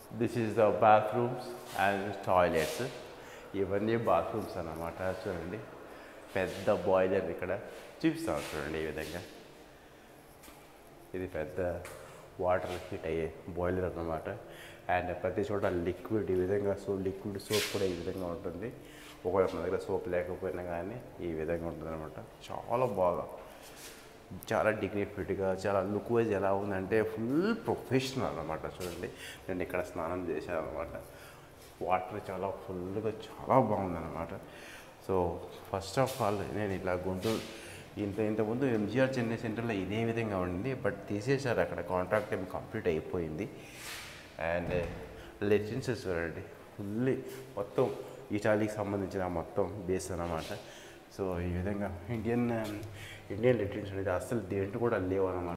this is the bathrooms and toilets ఇవన్నీ bathrooms అన్నమాట చూడండి పెద్ద బాయిలర్ ఇక్కడ చూపిస్తాం చూడండి ఈ విధంగా ఇది పెద్ద వాటర్ హీట్ అయ్యే బాయిలర్ అన్నమాట అండ్ ప్రతి చోట లిక్విడ్ ఈ విధంగా సో లిక్విడ్ సోప్ కూడా ఈ విధంగా ఉంటుంది ఒకవేళ మన దగ్గర సోప్ లేకపోయినా కానీ ఈ విధంగా ఉంటుంది అనమాట చాలా బాగా చాలా డిగ్నిఫైడ్గా చాలా లుక్ వైజ్ ఎలా ఉందంటే ఫుల్ ప్రొఫెషనల్ అనమాట చూడండి నేను ఇక్కడ స్నానం చేశాను అనమాట వాటర్ చాలా ఫుల్గా చాలా బాగుందన్నమాట సో ఫస్ట్ ఆఫ్ ఆల్ నేను ఇట్లా గుంటూరు ఇంత ఇంతకుముందు ఎంజిఆర్ చెన్నై సెంటర్లో ఇదే విధంగా ఉండింది బట్ తీసేశారు అక్కడ కాంట్రాక్ట్ టైం కంప్లీట్ అయిపోయింది అండ్ లెటిన్స్ చూడండి ఫుల్లీ మొత్తం ఇటాలీకి సంబంధించిన మొత్తం బేస్ అన్నమాట సో ఈ విధంగా ఇండియన్ ఇండియన్ లెటిన్స్ అనేది అసలు దేంట్లో కూడా లేవు అన్నమాట